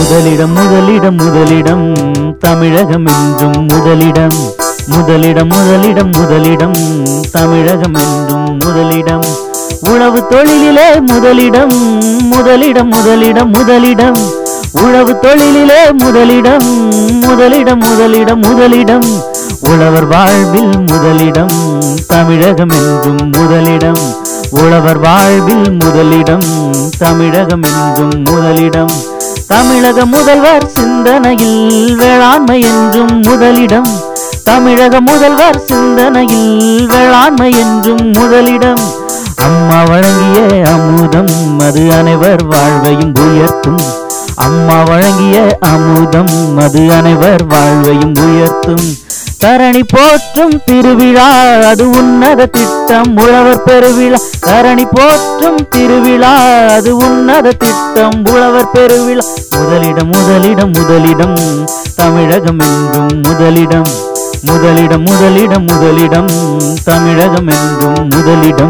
முதலிடம் முதலிடம் முதலிடம் தமிழகம் என்றும் முதலிடம் முதலிடம் முதலிடம் முதலிடம் தமிழகம் என்றும் முதலிடம் உழவு தொழிலிலே முதலிடம் முதலிடம் முதலிடம் முதலிடம் உழவு தொழிலிலே முதலிடம் முதலிடம் முதலிடம் முதலிடம் உழவர் வாழ்வில் முதலிடம் தமிழகம் என்றும் முதலிடம் உழவர் வாழ்வில் முதலிடம் தமிழகம் என்றும் முதலிடம் தமிழக முதல்வர் சிந்தனையில் வேளாண்மை என்றும் முதலிடம் தமிழக முதல்வர் சிந்தனையில் வேளாண்மை என்றும் முதலிடம் அம்மா வழங்கிய அமுதம் அது அனைவர் வாழ்வையும் உயர்த்தும் அம்மா வழங்கிய அமுதம் அது அனைவர் வாழ்வையும் உயர்த்தும் தரணி போற்றும் திருவிழா அது உன்னத திட்டம் உழவர் பெருவிழா தரணி போற்றும் திருவிழா அது உன்னத திட்டம் உழவர் பெருவிழா முதலிடம் முதலிடம் முதலிடம் தமிழகம் என்றும் முதலிடம் முதலிடம் முதலிடம் முதலிடம் தமிழகம் என்றும் முதலிடம்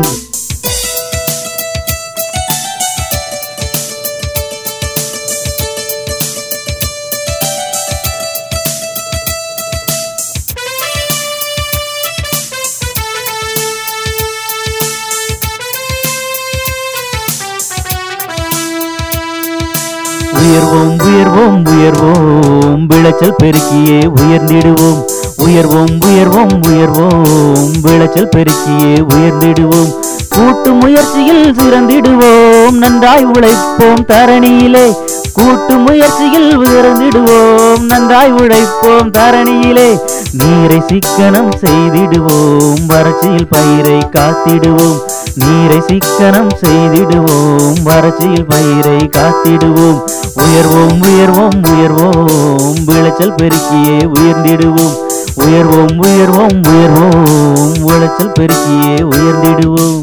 உயர்வோம் உயர்வோம் உயர்வோம் விளைச்சல் பெருக்கியே உயர்ந்திடுவோம் உயர்வோம் உயர்வோம் உயர்வோம் விளைச்சல் பெருக்கியே உயர்ந்திடுவோம் கூட்டு முயற்சியில் சிறந்திடுவோம் நன்றாய் உழைப்போம் தரணியிலே கூட்டு முயற்சியில் உயர்ந்திடுவோம் நன்றாய் உழைப்போம் தரணியிலே நீரை சிக்கனம் செய்திடுவோம் வறட்சியில் பயிரை காத்திடுவோம் நீரை சிக்கனம் செய்திடுவோம் வறட்சியில் பயிரை காத்திடுவோம் உயர்வோம் உயர்வோம் உயர்வோம் விளைச்சல் பெருக்கியே உயர்ந்திடுவோம் உயர்வோம் உயர்வோம் உயர்வோம் விளைச்சல் பெருக்கியே உயர்ந்திடுவோம்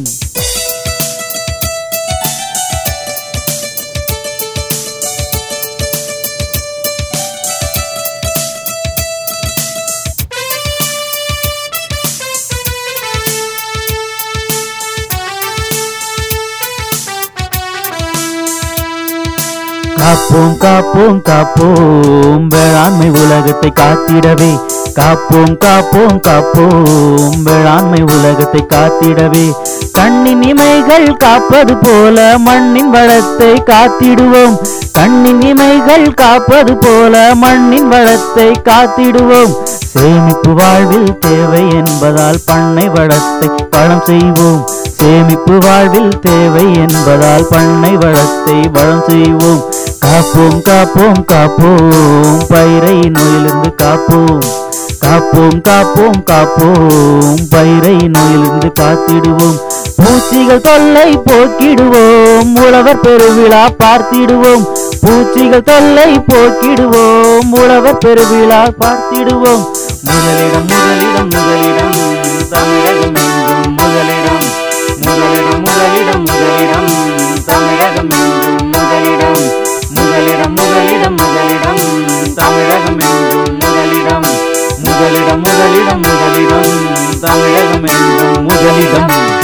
காப்போம் காப்போம் காப்போம் வேளாண்மை உலகத்தை காத்திடவே காப்போம் காப்போம் காப்போம் வேளாண்மை உலகத்தை காத்திடவே கண்ணின் இமைகள் காப்பது போல மண்ணின் வளத்தை காத்திடுவோம் கண்ணின் இமைகள் காப்பது போல மண்ணின் வளத்தை காத்திடுவோம் சேமிப்பு வாழ்வில் தேவை என்பதால் பண்ணை வளத்தை வளம் செய்வோம் சேமிப்பு வாழ்வில் தேவை என்பதால் பண்ணை வளத்தை வளம் செய்வோம் காப்போம் காப்போம் காப்போம் பயிரை நோயிலிருந்து காப்போம் காப்போம் காப்போம் காப்போம் பயிரை நோயிலிருந்து காத்திடுவோம் பூச்சிகள் தொல்லை போக்கிடுவோம் உழவர் பெருவிழா பார்த்திடுவோம் பூச்சிகள் தொல்லை போக்கிடுவோம் உழவர் பெருவிழா பார்த்திடுவோம் முதலிடம் முதலிடம் முதலிடம் தமிழகம் என்றும் முதலிடம் முதலிடம் முதலிடம் முதலிடம் தமிழகம் என்றும் முதலிடம் முதலிடம் முதலிடம் முதலிடம் தமிழகம் என்றும் முதலிடம் முதலிடம் முதலிடம் முதலிடம் தமிழகம் என்றும் முதலிடம்